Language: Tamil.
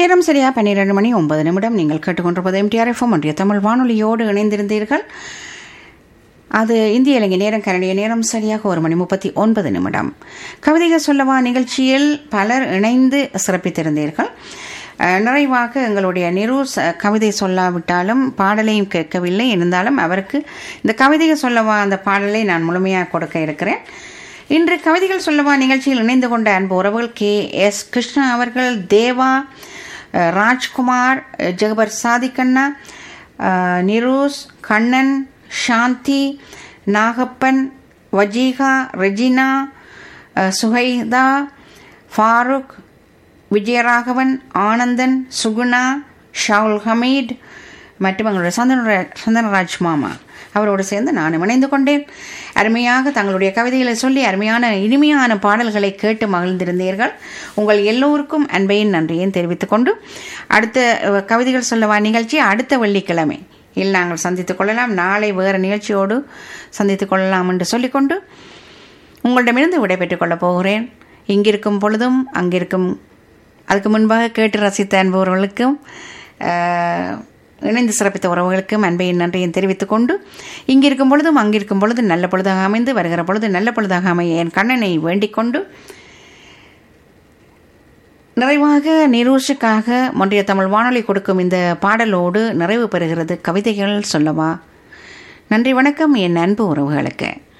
நேரம் சரியா பன்னிரண்டு மணி ஒன்பது நிமிடம் நீங்கள் கேட்டுக்கொண்டிருப்பது எம்டிஆர்எஃப்எம் ஒன்றிய தமிழ் வானொலியோடு இணைந்திருந்தீர்கள் அது இந்திய இலங்கை நேரம் கனடிய நேரம் சரியாக ஒரு மணி முப்பத்தி ஒன்பது நிமிடம் கவிதைகள் சொல்லவா நிகழ்ச்சியில் பலர் இணைந்து சிறப்பித்திருந்தீர்கள் அஹ், நிறைவாக எங்களுடைய நிரு ச- கவிதை சொல்லாவிட்டாலும் பாடலையும் கேட்கவில்லை இருந்தாலும் அவருக்கு இந்த கவிதைகள் சொல்லவா அந்த பாடலை நான் முழுமையாக கொடுக்க இருக்கிறேன் இன்று கவிதைகள் சொல்லவா நிகழ்ச்சியில் இணைந்து கொண்ட அன்பு உறவுகள் கே எஸ் கிருஷ்ணா அவர்கள் தேவா அஹ், ராஜ்குமார் அஹ், ஜெகபர் சாதிக்கண்ணா அஹ், நிரூஸ் கண்ணன் சாந்தி நாகப்பன் வஜீகா ரெஜினா அஹ், சுஹைதா ஃபாரூக் விஜயராகவன் ஆனந்தன் சுகுணா ஷாவுல் ஹமீட் மற்றும் எங்களுடைய சந்தன சந்தனராஜ் மாமா அவரோடு சேர்ந்து நான் இணைந்து கொண்டேன் அருமையாக தங்களுடைய கவிதைகளை சொல்லி அருமையான இனிமையான பாடல்களை கேட்டு மகிழ்ந்திருந்தீர்கள் உங்கள் எல்லோருக்கும் அன்பையும் நன்றியையும் தெரிவித்துக் கொண்டு அடுத்த அஹ், கவிதைகள் சொல்லவா நிகழ்ச்சி அடுத்த வெள்ளிக்கிழமை இல் நாங்கள் சந்தித்துக் கொள்ளலாம் நாளை வேறு நிகழ்ச்சியோடு சந்தித்துக் கொள்ளலாம் என்று சொல்லிக்கொண்டு உங்களிடமிருந்து விடைபெற்றுக் கொள்ளப் போகிறேன் இங்கிருக்கும் பொழுதும் அங்கிருக்கும் அதுக்கு முன்பாக கேட்டு ரசித்த அன்பவர்களுக்கும் ஆஹ், இணைந்து சிறப்பித்த உறவுகளுக்கும் அன்பையின் நன்றியும் தெரிவித்துக் கொண்டு இங்கிருக்கும் பொழுதும் அங்கிருக்கும் பொழுது நல்ல பொழுதாக அமைந்து வருகிற பொழுது நல்ல பொழுதாக அமைய என் கண்ணனை வேண்டிக் கொண்டு நிறைவாக நிரூஷுக்காக மொன்றிய தமிழ் வானொலி கொடுக்கும் இந்த பாடலோடு நிறைவு பெறுகிறது கவிதைகள் சொல்லவா நன்றி வணக்கம் என் அன்பு உறவுகளுக்கு